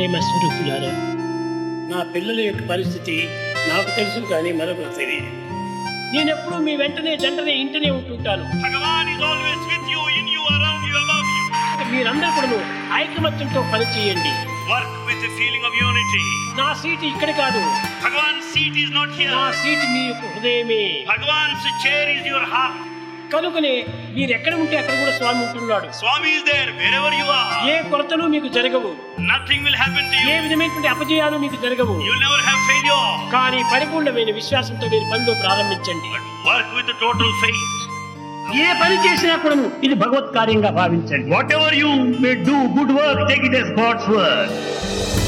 ప్రేమ స్వరూపులారా నా పిల్లల యొక్క పరిస్థితి నాకు తెలుసు కానీ మరొకరు తెలియదు నేను ఎప్పుడు మీ వెంటనే జంటనే ఇంటనే ఉంటుంటాను Bhagavan is always with you, in you, around you, above you. మీరందరూ కూడా ఐకమత్యంతో పనిచేయండి Work with a feeling of unity. నా సీటు ఇక్కడ కాదు Bhagavan's seat is not నా here. సీటు మీ యొక్క హృదయమే Bhagavan's chair is your heart. కనుకనే మీరు ఎక్కడ ఉంటే అక్కడ కూడా స్వామి ఉంటున్నాడు Swami is there wherever you A are. కొరతలు మీకు జరగవు Nothing will happen to A you. విధమైనటువంటి అపజయాలు మీకు జరగవు You'll never have failure. కానీ పరిపూర్ణమైన విశ్వాసంతో మీరు పనిలో ప్రారంభించండి But work with the total faith. ఏ పని చేసినా కూడా ఇది భగవత్ కార్యంగా భావించండి Whatever you may do, good work, take it as God's work.